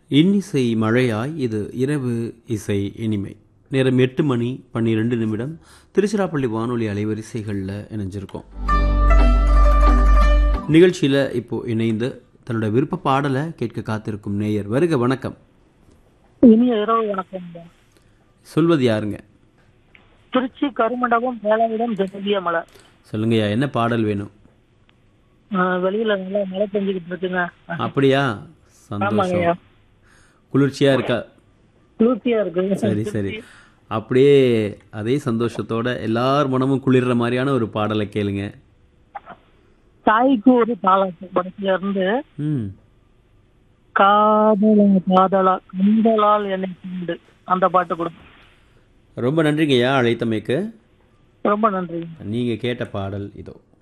இன்னிசை மழையாய் இது இரவு இசை இனிமை நேரம் எட்டு மணி பன்னிரெண்டு நிமிடம் திருச்சிராப்பள்ளி வானொலி அலைவரிசைகளில் இணைஞ்சிருக்கோம் நிகழ்ச்சியில் இப்போ இணைந்து தன்னோட விருப்ப பாடலை கேட்க காத்திருக்கும் நேயர் வருக வணக்கம் இனிய இரவு வணக்கம் சொல்வது யாருங்க திருச்சி கருமண்டபம் வேளாவிடம் ஜெகதிய மலை சொல்லுங்கய்யா என்ன பாடல் வேணும் ஆஹ் வெளியில நல்லா மழை பெஞ்சுக்கிட்டு இருக்குங்க அப்படியா சந்தோஷம் ஆமாங்கய்யா குளிர்ச்சியா இருக்கா குளிர்ச்சியா இருக்கு சரி சரி அப்படியே அதே சந்தோஷத்தோட எல்லார் மனமும் குளிர்ற மாதிரியான ஒரு பாடலை கேளுங்க தாய்க்கு ஒரு தாளாட்டு படத்துல இருந்து ம் காதலா காதலா கண்களால் என்னை கொண்டு அந்த பாட்டு கூட ரொம்ப நன்றிங்கய்யா அழைத்தமைக்கு ரொம்ப நன்றி நீங்கள் கேட்ட பாடல் இதோ